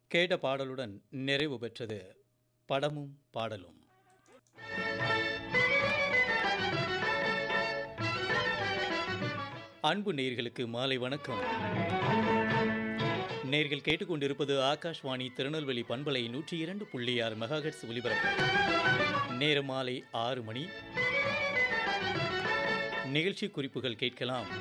கேட்ட பாடலுடன் நிறைவு பெற்றது படமும் பாடலும் அன்பு நேயர்களுக்கு மாலை வணக்கம் நேர்கள் கேட்டுக்கொண்டிருப்பது ஆகாஷ்வாணி திருநெல்வேலி பண்பலை நூற்றி இரண்டு புள்ளி ஆறு மெகாஹெட்ஸ் ஒலிபரப்பு நேரம் மாலை ஆறு மணி நிகழ்ச்சி குறிப்புகள் கேட்கலாம்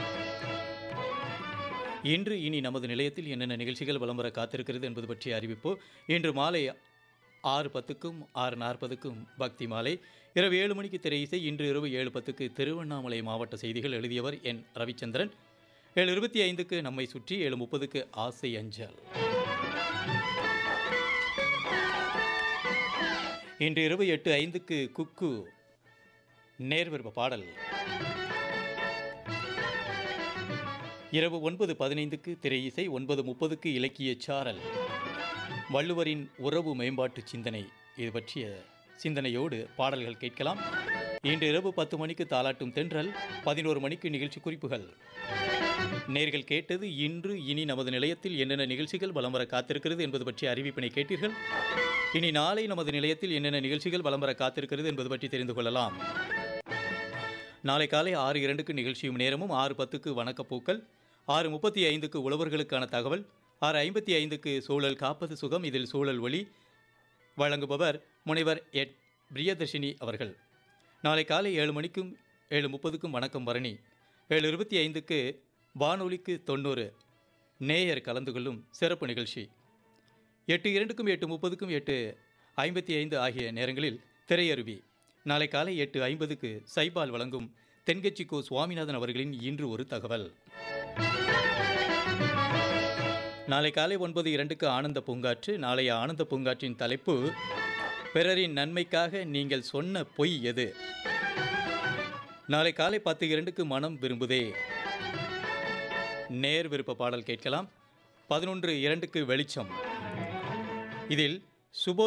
இன்று இனி நமது நிலையத்தில் என்னென்ன நிகழ்ச்சிகள் வலம் வர காத்திருக்கிறது என்பது பற்றிய அறிவிப்பு இன்று மாலை ஆறு பத்துக்கும் ஆறு நாற்பதுக்கும் பக்தி மாலை இரவு ஏழு மணிக்கு திரை இசை இன்று இரவு ஏழு பத்துக்கு திருவண்ணாமலை மாவட்ட செய்திகள் எழுதியவர் என் ரவிச்சந்திரன் ஏழு இருபத்தி ஐந்துக்கு நம்மை சுற்றி ஏழு முப்பதுக்கு ஆசை அஞ்சல் இன்று இரவு எட்டு ஐந்துக்கு குக்கு நேர்விருப்ப பாடல் இரவு ஒன்பது பதினைந்துக்கு திரை இசை ஒன்பது முப்பதுக்கு இலக்கிய சாரல் வள்ளுவரின் உறவு மேம்பாட்டு சிந்தனை இது பற்றிய சிந்தனையோடு பாடல்கள் கேட்கலாம் இன்று இரவு பத்து மணிக்கு தாலாட்டும் தென்றல் பதினோரு மணிக்கு நிகழ்ச்சி குறிப்புகள் நேர்கள் கேட்டது இன்று இனி நமது நிலையத்தில் என்னென்ன நிகழ்ச்சிகள் வலம் வர காத்திருக்கிறது என்பது பற்றிய அறிவிப்பினை கேட்டீர்கள் இனி நாளை நமது நிலையத்தில் என்னென்ன நிகழ்ச்சிகள் வலம் வர காத்திருக்கிறது என்பது பற்றி தெரிந்து கொள்ளலாம் நாளை காலை ஆறு இரண்டுக்கு நிகழ்ச்சியும் நேரமும் ஆறு பத்துக்கு வணக்கப்பூக்கள் ஆறு முப்பத்தி ஐந்துக்கு உழவர்களுக்கான தகவல் ஆறு ஐம்பத்தி ஐந்துக்கு சூழல் காப்பது சுகம் இதில் சூழல் ஒளி வழங்குபவர் முனைவர் எட் பிரியதர்ஷினி அவர்கள் நாளை காலை ஏழு மணிக்கும் ஏழு முப்பதுக்கும் வணக்கம் பரணி ஏழு இருபத்தி ஐந்துக்கு வானொலிக்கு தொண்ணூறு நேயர் கலந்து கொள்ளும் சிறப்பு நிகழ்ச்சி எட்டு இரண்டுக்கும் எட்டு முப்பதுக்கும் எட்டு ஐம்பத்தி ஐந்து ஆகிய நேரங்களில் திரையருவி நாளை காலை எட்டு ஐம்பதுக்கு சைபால் வழங்கும் தென்கட்சி கோ சுவாமிநாதன் அவர்களின் இன்று ஒரு தகவல் நாளை காலை ஒன்பது இரண்டுக்கு ஆனந்த பூங்காற்று நாளைய ஆனந்த பூங்காற்றின் தலைப்பு பிறரின் நன்மைக்காக நீங்கள் சொன்ன பொய் எது நாளை காலை பத்து இரண்டுக்கு மனம் விரும்புதே நேர் விருப்ப பாடல் கேட்கலாம் பதினொன்று இரண்டுக்கு வெளிச்சம் இதில் சுபோ